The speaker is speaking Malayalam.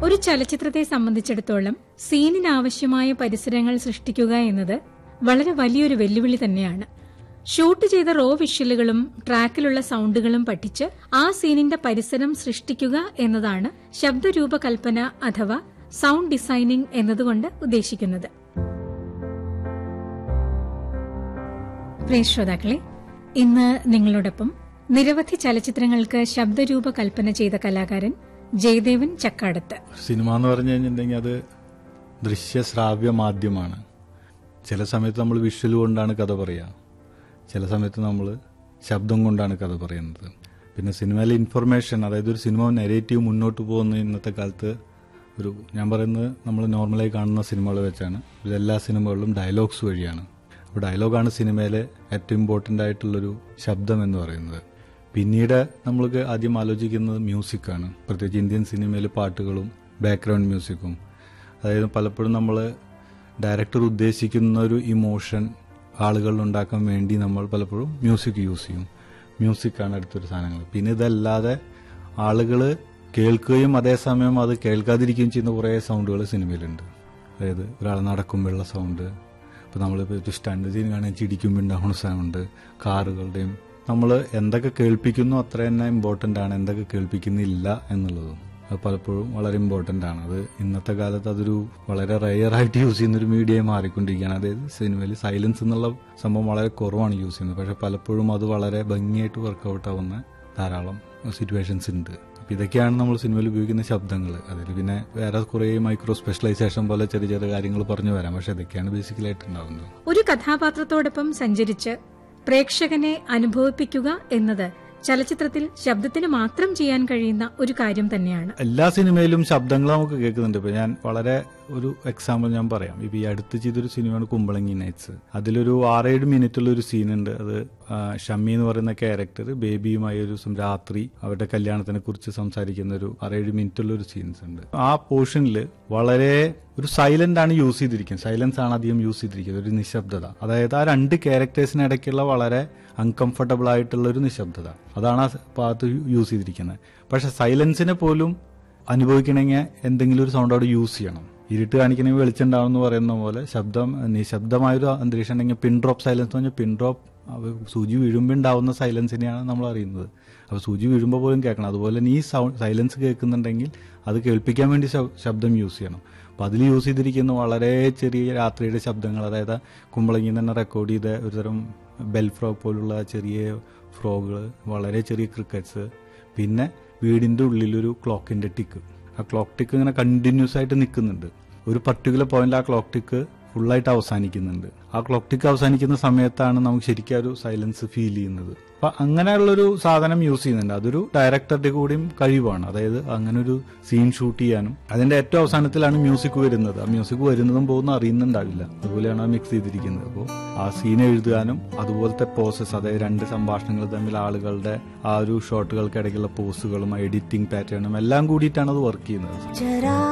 ഒരു ചലച്ചിത്രത്തെ സംബന്ധിച്ചിടത്തോളം സീനിനാവശ്യമായ പരിസരങ്ങൾ സൃഷ്ടിക്കുക എന്നത് വളരെ വലിയൊരു വെല്ലുവിളി തന്നെയാണ് ഷൂട്ട് ചെയ്ത റോ വിഷ്വലുകളും ട്രാക്കിലുള്ള സൗണ്ടുകളും പഠിച്ച് ആ സീനിന്റെ പരിസരം സൃഷ്ടിക്കുക എന്നതാണ് ശബ്ദരൂപകൽപ്പന അഥവാ സൗണ്ട് ഡിസൈനിംഗ് എന്നതുകൊണ്ട് ഉദ്ദേശിക്കുന്നത് പ്രിയ ശ്രോതാക്കളെ ഇന്ന് നിങ്ങളോടൊപ്പം നിരവധി ചലച്ചിത്രങ്ങൾക്ക് ശബ്ദരൂപകൽപ്പന ചെയ്ത കലാകാരൻ ജയദേവൻ ചക്കാടത്ത് സിനിമ എന്ന് പറഞ്ഞു കഴിഞ്ഞിട്ടുണ്ടെങ്കിൽ അത് ദൃശ്യശ്രാവ്യ മാധ്യമമാണ് ചില സമയത്ത് നമ്മൾ വിഷ്വൽ കൊണ്ടാണ് കഥ പറയുക ചില സമയത്ത് നമ്മൾ ശബ്ദം കൊണ്ടാണ് കഥ പറയുന്നത് പിന്നെ സിനിമയിലെ ഇൻഫർമേഷൻ അതായത് ഒരു സിനിമ നെഗറ്റീവ് മുന്നോട്ട് പോകുന്ന ഇന്നത്തെ കാലത്ത് ഒരു ഞാൻ പറയുന്നത് നമ്മൾ നോർമലായി കാണുന്ന സിനിമകൾ വെച്ചാണ് ഇതെല്ലാ സിനിമകളിലും ഡയലോഗ്സ് വഴിയാണ് അപ്പോൾ ഡയലോഗാണ് സിനിമയിലെ ഏറ്റവും ഇമ്പോർട്ടൻ്റ് ആയിട്ടുള്ളൊരു ശബ്ദം എന്ന് പറയുന്നത് പിന്നീട് നമ്മൾക്ക് ആദ്യം ആലോചിക്കുന്നത് മ്യൂസിക്കാണ് പ്രത്യേകിച്ച് ഇന്ത്യൻ സിനിമയിൽ പാട്ടുകളും ബാക്ക്ഗ്രൗണ്ട് മ്യൂസിക്കും അതായത് പലപ്പോഴും നമ്മൾ ഡയറക്ടർ ഉദ്ദേശിക്കുന്ന ഒരു ഇമോഷൻ ആളുകളിൽ ഉണ്ടാക്കാൻ വേണ്ടി നമ്മൾ പലപ്പോഴും മ്യൂസിക് യൂസ് ചെയ്യും മ്യൂസിക്കാണ് അടുത്തൊരു സാധനങ്ങൾ പിന്നെ ഇതല്ലാതെ ആളുകൾ കേൾക്കുകയും അതേസമയം അത് കേൾക്കാതിരിക്കുകയും ചെയ്യുന്ന കുറേ സൗണ്ടുകൾ സിനിമയിലുണ്ട് അതായത് ഒരാൾ നടക്കുമ്പോഴുള്ള സൗണ്ട് ഇപ്പോൾ നമ്മളിപ്പോൾ ഒരു സ്റ്റണ്ട് സീൻ കാണാൻ ചിടിക്കുമ്പോൾ ഉണ്ടാവുന്ന സൗണ്ട് കാറുകളുടെയും നമ്മൾ എന്തൊക്കെ കേൾപ്പിക്കുന്നു അത്ര തന്നെ ഇമ്പോർട്ടൻ്റ് ആണ് എന്തൊക്കെ കേൾപ്പിക്കുന്നില്ല എന്നുള്ളതും അത് പലപ്പോഴും വളരെ ഇമ്പോർട്ടൻ്റ് ആണ് അത് ഇന്നത്തെ കാലത്ത് അതൊരു വളരെ റെയർ ആയിട്ട് യൂസ് ചെയ്യുന്ന ഒരു മീഡിയമായി മാറിക്കൊണ്ടിരിക്കുകയാണ് അതായത് സിനിമയിൽ സൈലൻസ് എന്നുള്ള സംഭവം വളരെ കുറവാണ് യൂസ് ചെയ്യുന്നത് പക്ഷെ പലപ്പോഴും അത് വളരെ ഭംഗിയായിട്ട് വർക്കൗട്ട് ആവുന്ന ധാരാളം സിറ്റുവേഷൻസ് ഉണ്ട് അപ്പൊ ഇതൊക്കെയാണ് നമ്മൾ സിനിമയിൽ ഉപയോഗിക്കുന്ന ശബ്ദങ്ങൾ അതിൽ പിന്നെ വേറെ കുറേ മൈക്രോ സ്പെഷ്യലൈസേഷൻ പോലെ ചെറിയ ചെറിയ കാര്യങ്ങൾ പറഞ്ഞു വരാം പക്ഷെ ഇതൊക്കെയാണ് ബേസിക്കലായിട്ട് ഉണ്ടാവുന്നത് ഒരു കഥാപാത്രത്തോടൊപ്പം സഞ്ചരിച്ച് പ്രേക്ഷകനെ അനുഭവിപ്പിക്കുക എന്നത് ചലച്ചിത്രത്തിൽ ശബ്ദത്തിന് മാത്രം ചെയ്യാൻ കഴിയുന്ന ഒരു കാര്യം തന്നെയാണ് എല്ലാ സിനിമയിലും ശബ്ദങ്ങൾ നമുക്ക് കേൾക്കുന്നുണ്ട് ഇപ്പൊ ഞാൻ വളരെ ഒരു എക്സാമ്പിൾ ഞാൻ പറയാം ഇപ്പൊ ഈ അടുത്ത് ചെയ്തൊരു സിനിമയാണ് കുമ്പളങ്ങി നൈറ്റ്സ് അതിലൊരു ആറേഴ് മിനിറ്റുള്ള ഒരു സീനുണ്ട് അത് ആ, ഷമ്മി എന്ന് പറയുന്ന ക്യാരക്ടർ ബേബിയുമായി ഒരു ദിവസം രാത്രി അവരുടെ കല്യാണത്തിനെ കുറിച്ച് സംസാരിക്കുന്ന ഒരു ആറേഴ് മിനിറ്റുള്ള ഒരു സീൻസ് ഉണ്ട് ആ പോർഷനിൽ വളരെ ഒരു സൈലന്റ് ആണ് യൂസ് ചെയ്തിരിക്കുന്നത് സൈലൻസ് ആണ് അധികം യൂസ് ചെയ്തിരിക്കുന്നത് ഒരു നിശബ്ദത അതായത് ആ രണ്ട് ക്യാരക്ടേഴ്സിനിടയ്ക്കുള്ള വളരെ അൺകംഫർട്ടബിൾ ആയിട്ടുള്ള ഒരു നിശബ്ദത അതാണ് ആ ഭാഗത്ത് യൂസ് ചെയ്തിരിക്കുന്നത് പക്ഷെ സൈലൻസിനെ പോലും അനുഭവിക്കണമെങ്കിൽ എന്തെങ്കിലും ഒരു സൗണ്ട് അവിടെ യൂസ് ചെയ്യണം ഇരുട്ട് കാണിക്കണമെങ്കിൽ വെളിച്ചം ഉണ്ടാവും എന്ന് പറയുന്ന പോലെ ശബ്ദം നിശബ്ദമായൊരു അന്തരീക്ഷം ഉണ്ടെങ്കിൽ പിൻ ഡ്രോപ്പ് സൈലൻസ് എന്ന് പറഞ്ഞാൽ പിൻ ഡ്രോപ്പ് സൂചി വീഴുമ്പോൾ ഉണ്ടാവുന്ന സൈലൻസിനെയാണ് നമ്മൾ അറിയുന്നത് അപ്പോൾ സൂചി വീഴുമ്പോൾ പോലും കേൾക്കണം അതുപോലെ തന്നെ ഈ സൗണ്ട് സൈലൻസ് കേൾക്കുന്നുണ്ടെങ്കിൽ അത് കേൾപ്പിക്കാൻ വേണ്ടി ശബ്- ശബ്ദം യൂസ് ചെയ്യണം അപ്പോൾ അതിൽ യൂസ് ചെയ്തിരിക്കുന്ന വളരെ ചെറിയ രാത്രിയുടെ ശബ്ദങ്ങൾ അതായത് കുമ്പളങ്ങിൽ തന്നെ റെക്കോർഡ് ചെയ്ത ഒരുതരം ബെൽ ഫ്രോഗ് പോലുള്ള ചെറിയ ഫ്രോഗുകൾ വളരെ ചെറിയ ക്രിക്കറ്റ്സ് പിന്നെ വീടിന്റെ ഉള്ളിലൊരു ക്ലോക്കിന്റെ ടിക്ക് ആ ക്ലോക്ക് ടിക്ക് ഇങ്ങനെ കണ്ടിന്യൂസ് ആയിട്ട് നിൽക്കുന്നുണ്ട് ഒരു പർട്ടിക്കുലർ പോയിന്റിൽ ആ ക്ലോക്ക് ടിക്ക് ഫുള്ളായിട്ട് അവസാനിക്കുന്നുണ്ട് ആ ക്ലോക്ക് ടിക്ക് അവസാനിക്കുന്ന സമയത്താണ് നമുക്ക് ശരിക്കും ആ ഒരു സൈലൻസ് ഫീൽ ചെയ്യുന്നത് അപ്പൊ അങ്ങനെയുള്ളൊരു സാധനം യൂസ് ചെയ്യുന്നുണ്ട് അതൊരു ഡയറക്ടറുടെ കൂടിയും കഴിവാണ് അതായത് അങ്ങനെ ഒരു സീൻ ഷൂട്ട് ചെയ്യാനും അതിന്റെ ഏറ്റവും അവസാനത്തിലാണ് മ്യൂസിക് വരുന്നത് ആ മ്യൂസിക് വരുന്നതും പോകുന്ന അറിയുന്നുണ്ടാവില്ല അതുപോലെയാണ് ആ മിക്സ് ചെയ്തിരിക്കുന്നത് അപ്പോൾ ആ സീൻ എഴുതാനും അതുപോലത്തെ പ്രോസസ്സ് അതായത് രണ്ട് സംഭാഷണങ്ങൾ തമ്മിൽ ആളുകളുടെ ആ ഒരു ഷോട്ടുകൾക്കിടയ്ക്കുള്ള പോസുകളും എഡിറ്റിംഗ് പാറ്റേണും എല്ലാം കൂടിയിട്ടാണ് അത് വർക്ക് ചെയ്യുന്നത് जरा